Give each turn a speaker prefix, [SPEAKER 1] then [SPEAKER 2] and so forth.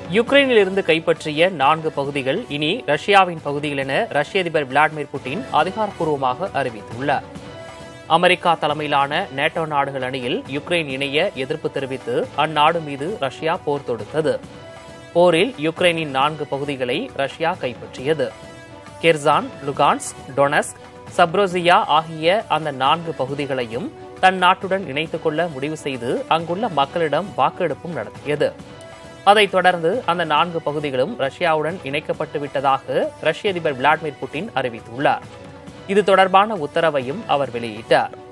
[SPEAKER 1] யுக்ரைனில் இருந்து கைப்பற்றிய நான்கு பகுதிகள் இனி ரஷ்யாவின் பகுதிகள் என ரஷ்ய அதிபர் விளாடிமிர் புட்டின் அதிகாரப்பூர்வமாக அறிவித்துள்ளார் அமெரிக்கா தலைமையிலான நேட்டோ நாடுகள் அணியில் யுக்ரைன் இணைய எதிர்ப்பு தெரிவித்து அந்நாடு மீது ரஷ்யா போர் தொடுத்தது போரில் யுக்ரைனின் நான்கு பகுதிகளை ரஷ்யா கைப்பற்றியது கெர்சான் லுகான்ஸ்க் டொனஸ்க் சப்ரோசியா ஆகிய அந்த நான்கு பகுதிகளையும் தன் நாட்டுடன் இணைத்துக் கொள்ள முடிவு செய்து அங்குள்ள மக்களிடம் வாக்கெடுப்பும் நடத்தியது அதைத் தொடர்ந்து அந்த நான்கு பகுதிகளும் ரஷ்யாவுடன் இணைக்கப்பட்டு விட்டதாக ரஷ்ய அதிபர் விளாடிமிர் புட்டின் அறிவித்துள்ளார் இது தொடர்பான உத்தரவையும் அவர் வெளியிட்டார்